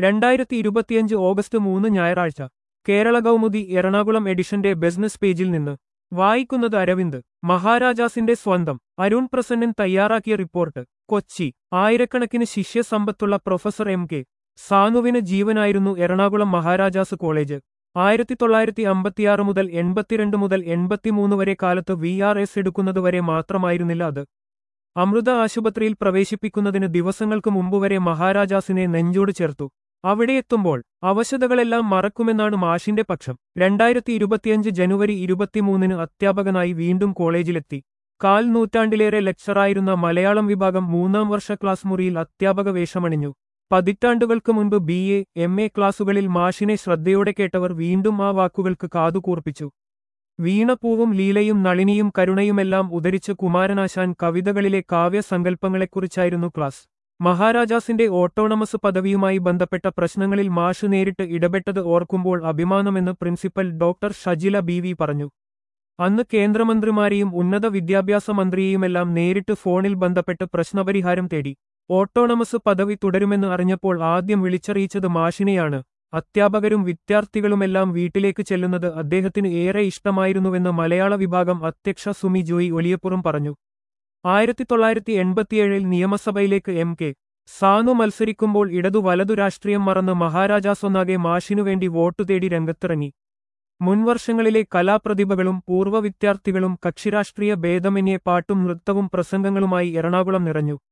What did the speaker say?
രണ്ടായിരത്തി ഇരുപത്തിയഞ്ച് ഓഗസ്റ്റ് മൂന്ന് ഞായറാഴ്ച കേരള കൗമുദി എറണാകുളം എഡിഷന്റെ ബിസിനസ് പേജിൽ നിന്ന് വായിക്കുന്നത് അരവിന്ദ് മഹാരാജാസിന്റെ സ്വന്തം അരുൺ പ്രസന്നൻ തയ്യാറാക്കിയ റിപ്പോർട്ട് കൊച്ചി ആയിരക്കണക്കിന് ശിഷ്യസമ്പത്തുള്ള പ്രൊഫസർ എം കെ സാനുവിന് ജീവനായിരുന്നു എറണാകുളം മഹാരാജാസ് കോളേജ് ആയിരത്തി തൊള്ളായിരത്തി അമ്പത്തിയാറ് മുതൽ എൺപത്തിരണ്ട് മുതൽ എൺപത്തിമൂന്ന് വരെ കാലത്ത് വി ആർ എസ് എടുക്കുന്നതുവരെ മാത്രമായിരുന്നില്ല അത് അമൃത ആശുപത്രിയിൽ പ്രവേശിപ്പിക്കുന്നതിന് ദിവസങ്ങൾക്ക് മുമ്പ് വരെ മഹാരാജാസിനെ നെഞ്ചോട് ചേർത്തു അവിടെയെത്തുമ്പോൾ അവശതകളെല്ലാം മറക്കുമെന്നാണ് മാഷിന്റെ പക്ഷം രണ്ടായിരത്തി ഇരുപത്തിയഞ്ച് ജനുവരി ഇരുപത്തിമൂന്നിന് അധ്യാപകനായി വീണ്ടും കോളേജിലെത്തി കാൽ നൂറ്റാണ്ടിലേറെ ലെക്ചറായിരുന്ന മലയാളം വിഭാഗം മൂന്നാം വർഷ ക്ലാസ് മുറിയിൽ അധ്യാപക വേഷമണിഞ്ഞു പതിറ്റാണ്ടുകൾക്ക് മുൻപ് ബി എ എം എ ക്ലാസുകളിൽ മാഷിനെ ശ്രദ്ധയോടെ കേട്ടവർ വീണ്ടും ആ വാക്കുകൾക്ക് കാതുകൂർപ്പിച്ചു വീണപ്പൂവും ലീലയും നളിനിയും കരുണയുമെല്ലാം ഉദരിച്ച് കുമാരനാശാൻ കവിതകളിലെ കാവ്യസങ്കല്പങ്ങളെക്കുറിച്ചായിരുന്നു ക്ലാസ് മഹാരാജാസിന്റെ ഓട്ടോണമസ് പദവിയുമായി ബന്ധപ്പെട്ട പ്രശ്നങ്ങളിൽ മാഷ് നേരിട്ട് ഇടപെട്ടത് ഓർക്കുമ്പോൾ അഭിമാനമെന്ന് principal doctor Shajila B V പറഞ്ഞു അന്ന് കേന്ദ്രമന്ത്രിമാരെയും ഉന്നത വിദ്യാഭ്യാസ മന്ത്രിയെയുമെല്ലാം നേരിട്ട് ഫോണിൽ ബന്ധപ്പെട്ട് പ്രശ്നപരിഹാരം തേടി ഓട്ടോണമസ് പദവി തുടരുമെന്ന് അറിഞ്ഞപ്പോൾ ആദ്യം വിളിച്ചറിയിച്ചത് മാഷിനെയാണ് അധ്യാപകരും വിദ്യാർത്ഥികളുമെല്ലാം വീട്ടിലേക്ക് ചെല്ലുന്നത് അദ്ദേഹത്തിന് ഏറെ ഇഷ്ടമായിരുന്നുവെന്ന് മലയാള വിഭാഗം അധ്യക്ഷ സുമി ജോയി ഒലിയപ്പുറം പറഞ്ഞു ആയിരത്തി തൊള്ളായിരത്തി എൺപത്തിയേഴിൽ നിയമസഭയിലേക്ക് എം കെ സാനു മത്സരിക്കുമ്പോൾ ഇടതു വലതു രാഷ്ട്രീയം മറന്ന് മഹാരാജാസൊന്നാകെ മാഷിനുവേണ്ടി വോട്ടു തേടി രംഗത്തിറങ്ങി മുൻവർഷങ്ങളിലെ കലാപ്രതിഭകളും പൂർവ്വ വിദ്യാർത്ഥികളും കക്ഷിരാഷ്ട്രീയ ഭേദമന്യേ പാട്ടും നൃത്തവും പ്രസംഗങ്ങളുമായി എറണാകുളം നിറഞ്ഞു